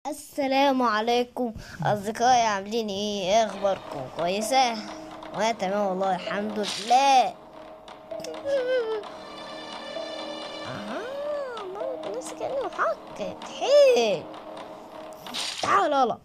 السلام عليكم أصدقائي عاملين إيه إيه أخباركم كويسة وأنا تمام والله الحمد لله آه موت نفسي كأنه محقق حيل تعال يلا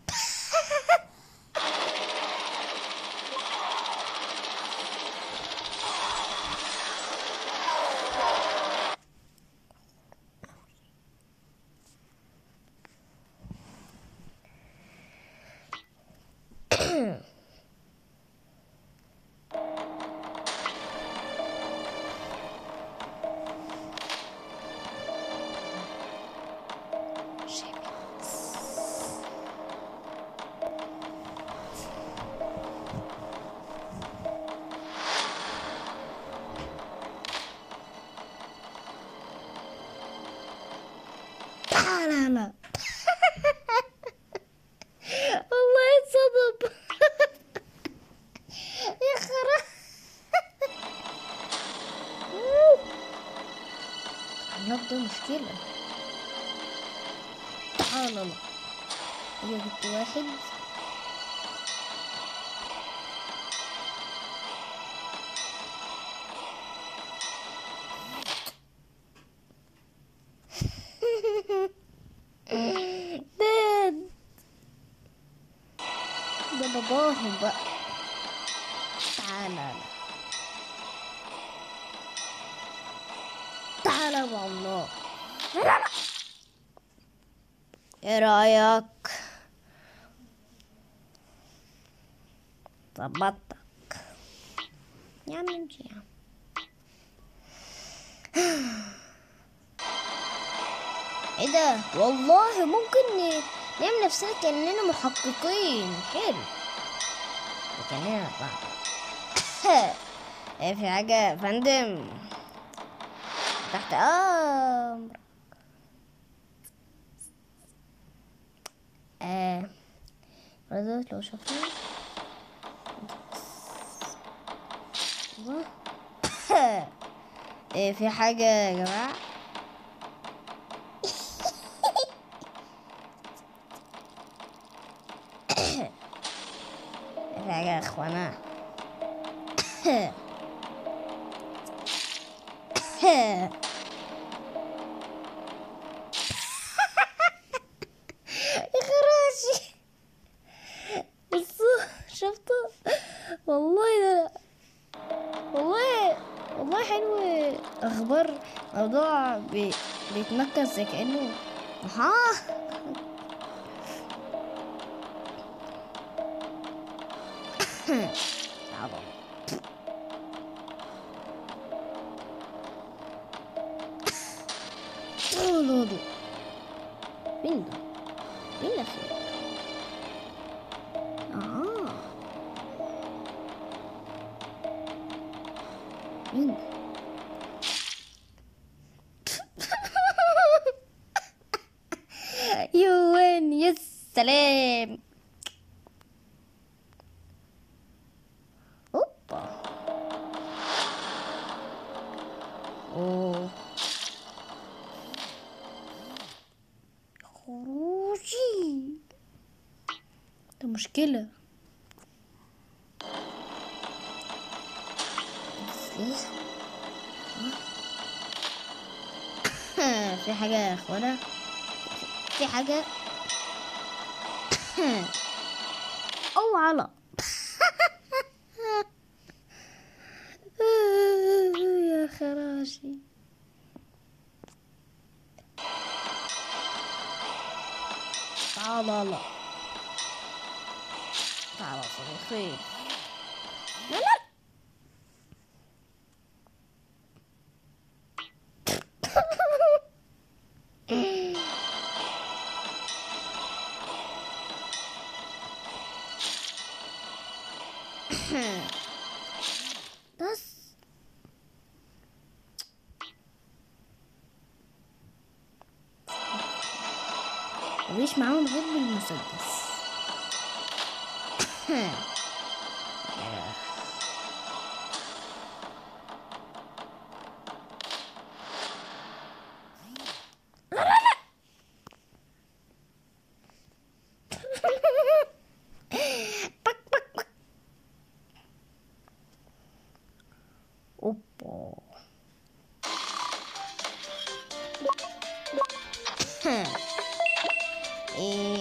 تعال يلا والله اتصدم يا خرا النبض ده مشكلة تعال يلا هي جبت واحد داد ده باباهم بقى تعالى لا. تعالى يا أبو الله لا لا ايه رأيك ظبطتك يا عم امشي يا عم ايه ده والله ممكن ن- نعمل نفسنا كأننا محققين حلو كأننا بعض ايه في حاجة يا فندم تحت امر آه برضه لو شافني ايه في حاجة يا جماعة في حاجة يا اخوانا يا خراشي بصوا شفتوا والله ده والله والله حلو اخبار موضوع بي... بيتنكس زي كانه ها عظم لا لا مين ده؟ مين ده فيه؟ آه مين ده؟ يوين يا سلام اوبا اوه خروجي ده مشكلة إيه؟ في حاجة يا اخوانا في حاجة او على يا خراشي تعال لا تعال صديقي لا لا بس مفيش معاهم غير بالمسدس إيه.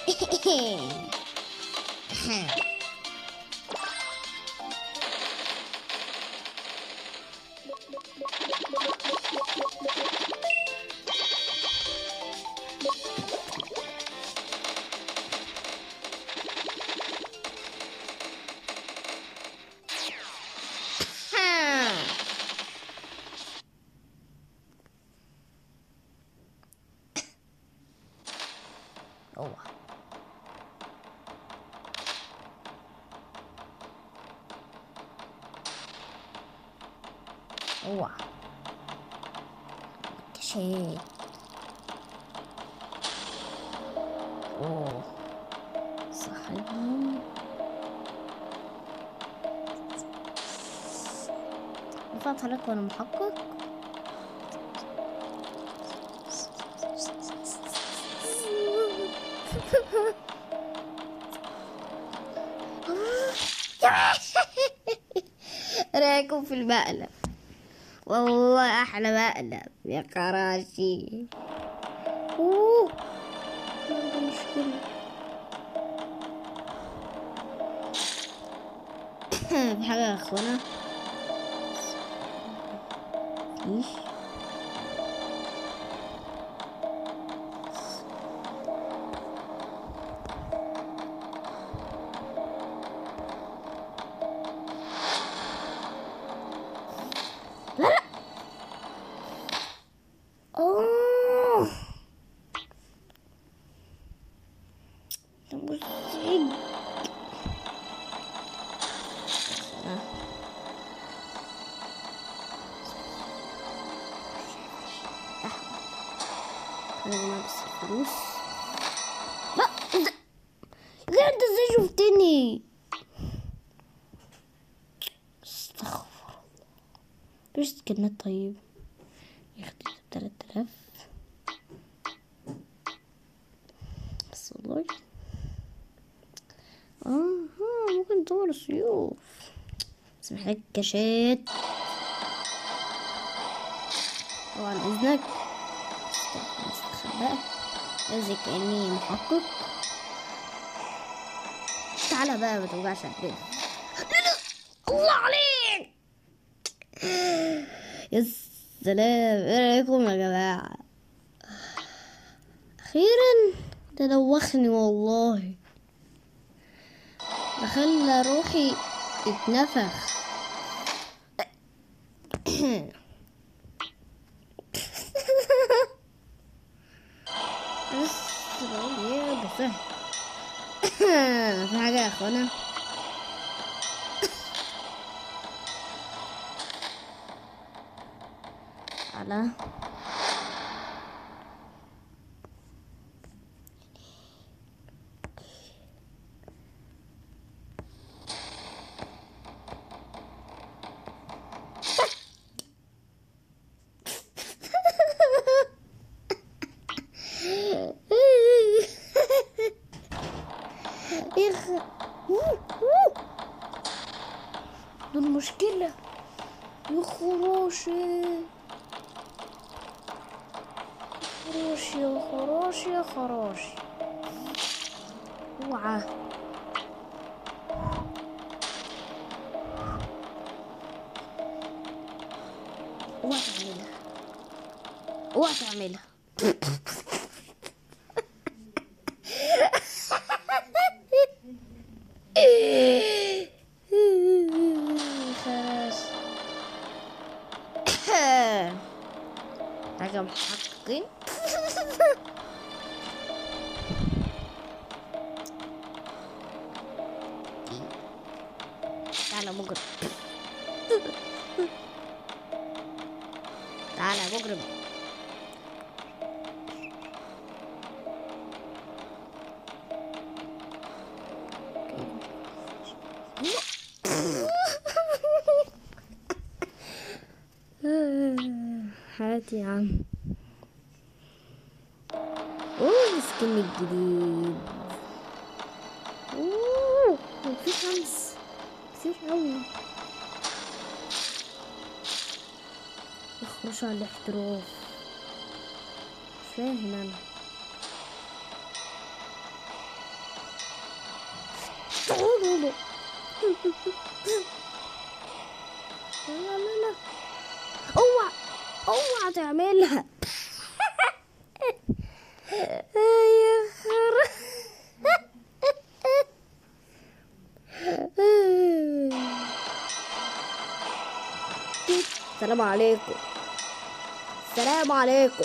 اوعى اوعى كشيت اوه صاحبهم ينفع اتحرك وانا محقق رايكم في المقلب والله احلى مقلب يا كراشي اوه ده مشكلة في حاجة يا اخوانا مفيش لا لا اوه ده مزعج انا جماعة بس الفلوس لا انت لا انت ازاي شفتني استغفر الله ليش كلمات طيب ياخد تلات آلاف بس والله اه ممكن ندور السيوف بس محتاج كاشات طبعا اذنك استخبى زي كاني محقق تعالى بقى ما توجعش قلبي لا لا الله عليك يا سلام ايه رايكم يا جماعه اخيرا ده دوخني والله ده خلى روحي اتنفخ بس بقول ايه ده سهل في حاجة يا اخوانا على يخ ده المشكلة يا خراشي خراشي يا خراشي يا خراشي اوعى اوعى تعملها اوعى تعملها خلاص حاجة محققين تعالى مجرم تعالى مجرم هات يا عم اوه السكن الجديد اوه في خمس كتير قوي يخرجوا على الاحتراف مش فاهم انا تعالوا لا لا لا اوعى اوعى تعملها يا خرا السلام عليكم السلام عليكم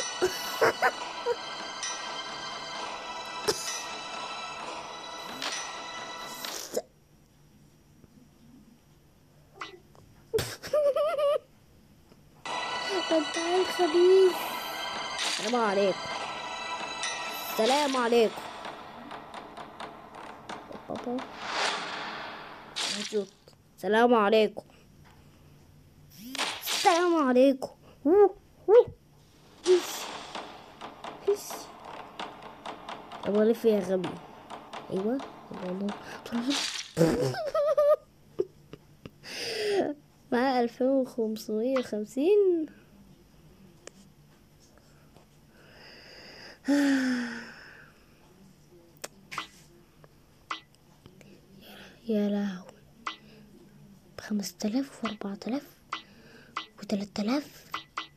انت عيل خبيث السلام عليكم السلام عليكم بابا موجود السلام عليكم السلام عليكم أوه، أوه. هش. هش. طب الف يا غبي ايوه والله مع ألفين وخمسمية وخمسين يا لهوي بخمسة آلاف وأربعة آلاف وتلات آلاف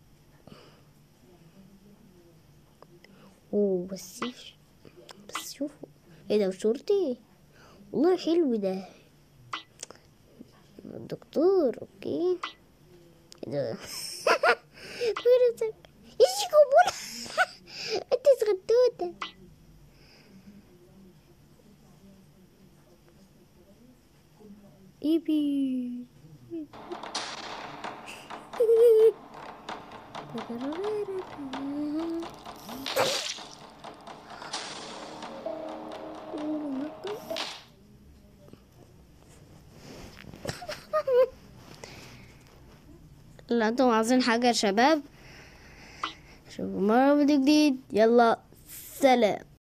أوه بس يش- بس شوفوا ايه ده وشورتي والله حلو ده الدكتور اوكي ايه ده فرصك ايش قبول انت صغنطوطة ايبي لا انتم عايزين حاجة يا شباب شوفوا مرة فيديو جديد يلا سلام